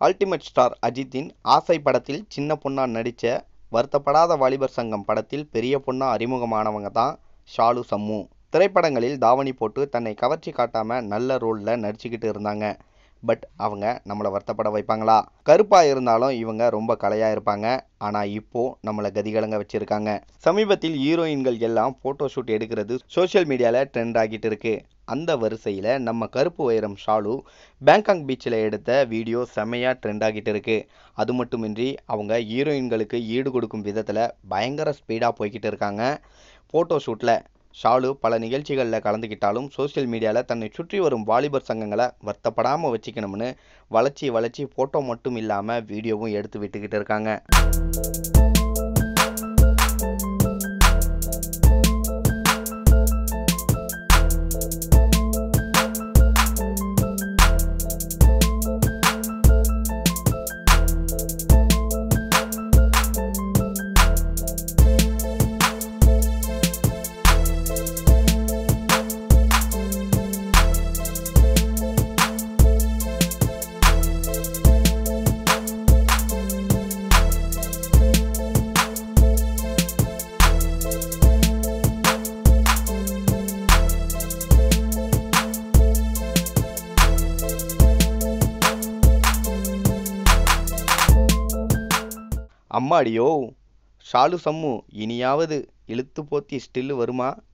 ultimate star அஜித்தின் ஆசை படத்தில் சின்ன பொண்ணா நடித்த வருத்தப்படாத வாலிபர் சங்கம் படத்தில் பெரிய பொண்ணா அறிமுகமானவங்க தான் ஷாலு சம்மு திரைப்படங்களில் தாவணி போட்டு தன்னை கவர்ச்சி காட்டாம நல்ல ரோலில் நடிச்சுக்கிட்டு இருந்தாங்க பட் அவங்க நம்மளை வருத்தப்பட வைப்பாங்களா கருப்பாக இருந்தாலும் இவங்க ரொம்ப கலையாக இருப்பாங்க ஆனால் இப்போ நம்மளை கதிகலங்க வச்சிருக்காங்க சமீபத்தில் ஹீரோயின்கள் எல்லாம் ஃபோட்டோ ஷூட் எடுக்கிறது சோஷியல் மீடியாவில் ட்ரெண்ட் ஆகிட்டு இருக்கு அந்த வரிசையில் நம்ம கருப்பு வைரம் ஷாலு பேங்காக் பீச்சில் எடுத்த வீடியோ செமையாக ட்ரெண்ட் ஆகிட்டு இருக்கு அது மட்டுமின்றி அவங்க ஹீரோயின்களுக்கு ஈடு கொடுக்கும் விதத்தில் பயங்கர ஸ்பீடாக போய்கிட்டு இருக்காங்க ஃபோட்டோ ஷூட்டில் ஷாலு பல நிகழ்ச்சிகளில் கலந்துக்கிட்டாலும் சோஷியல் மீடியாவில் தன்னை சுற்றி வரும் வாலிபர் சங்கங்களை வருத்தப்படாமல் வச்சுக்கணும்னு வளர்ச்சி வளர்ச்சி ஃபோட்டோ மட்டும் இல்லாமல் வீடியோவும் எடுத்து விட்டுக்கிட்டு இருக்காங்க அம்மாடியோ ஷாலு சம்மு இனியாவது இழுத்து போத்தி ஸ்டில்லு வருமா